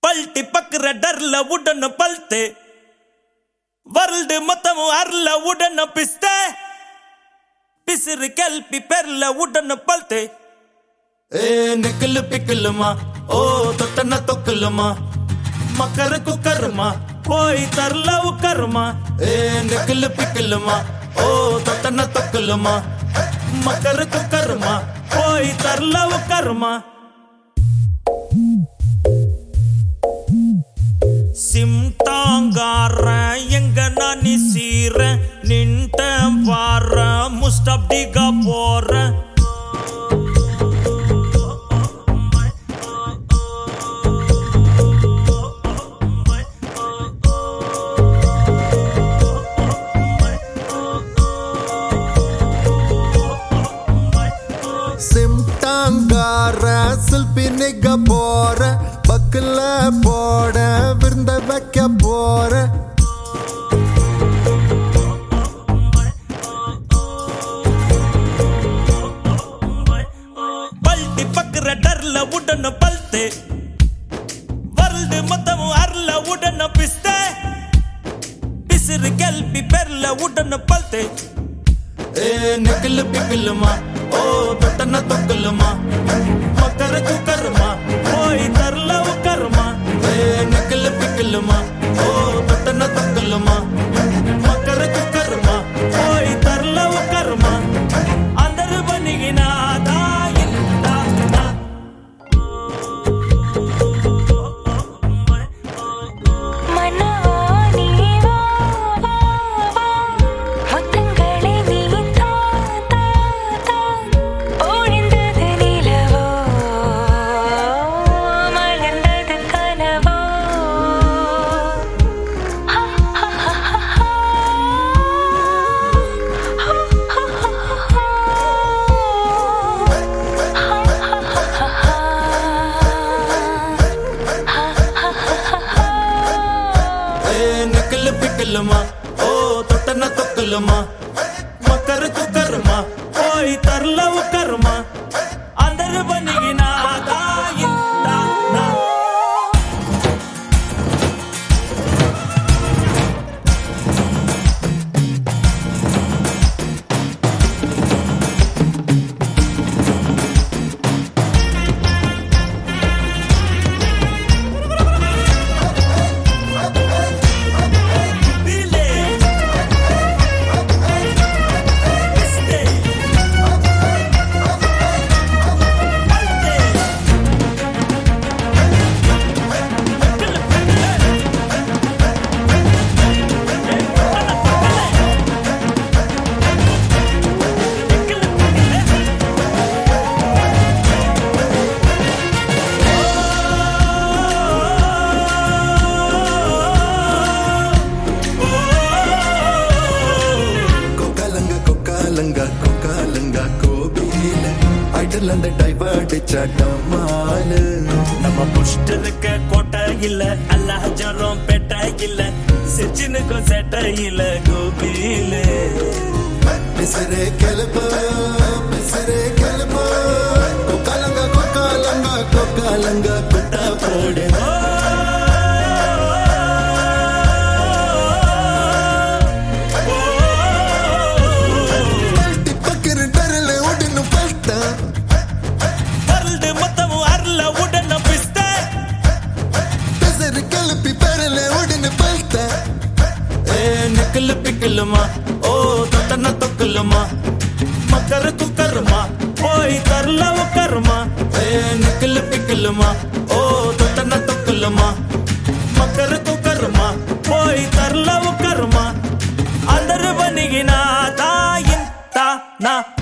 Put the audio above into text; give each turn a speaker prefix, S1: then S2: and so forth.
S1: పల్టి పక్కర డర్ల ఉడన పల్తే world మొత్తము అర్ల ఉడన పిస్తే పిసిరి కెల్పి పెర్ల ఉడన పల్తే ఏ నిక్కలు పిక్కలమా ఓ తొట్టన తొక్కలమా మకర కుక్కరమా పోయి తర్లవు కర్మ ఏ నిక్కలు పిక్కలమా ఓ తొట్టన తొక్కలమా మకర కుక్కరమా పోయి తర్లవు కర్మ சிம்டாங்கார எங்க நானி சீர நின்ட்ட வார முஸ்டப்டிகா போற
S2: சிம்டாங்கார சில்பி நிக்க போற பக்கல போட விருந்த வைக்க போற
S1: பல்டி பக்கற டர்ல உடன பல்த்து வரல்டு மொத்தமும் அர்ல உடன பிஸ்த பிசிறு கெல்பி பெர்ல உடன பல்த்து ஏ நிக்கல் பிக்கலுமா ஓ தொட்டன தொக்கலுமா மக்கர குக்கருமா போய் தர்ல உக்கருமா ஏ நிக்கல் பிக்கலுமா ஓ தொட்டன தொக்கலுமா மக்கர குக்கருமா போய் தர்ல உக்கருமா అందరు బనిగినాదా ఇందా
S3: மனவா நீவா முத்தங்களை நீ தா தா தா ஒளிந்தது நிலவோ மலர்ந்தது கனவோ ஹா ஹா ஹா ஹா
S1: ఏ నిక్కలు పిక్కలుమా ఓ తొట్టన తొక్కలుమా మకర కుక్కరుమా పోయి తర్ల ఉక్కరుమా అందరు బనిగినాదా ఇందా నా Village. Mistake.
S2: கொக்காலங்க கொக்காலங்க கொக்காலங்க கோபியில ஐடல் அந்த டைவர்ட் சட்டமாலு
S1: நம்ம புஷ்ட இருக்க கோட்டை இல்ல அல்லாஜரம் பெட்ட இல்ல சிச்சினுக்கும் செட்ட இல்ல கோபியில
S2: பிசரே கிளப்பு பிசரே கிளப்பு கொக்காலங்க கொக்காலங்க கொக்காலங்க குட்டா போடு பல்ட்டி பக்கரு டரல உடனு பல்ட்டா
S1: வரல்டு மொத்தமும் அருள உடன பிஸ்த
S2: பிசரு கிளப்பி பரல உடனு பல்ட்டா
S1: ஏ நிக்கல் பிக்கலுமா ஓ தொட்டன தொக்கலுமா மக்கர குக்கருமா போய் தரல உக்கருமா ஏ நிக்கல் பிக்கலுமா ஓ தொட்டன தொக்கலுமா மக்கர குக்கருமா போய் தரல உக்கருமா అందరు బనిగినా తాయిన్ తా నా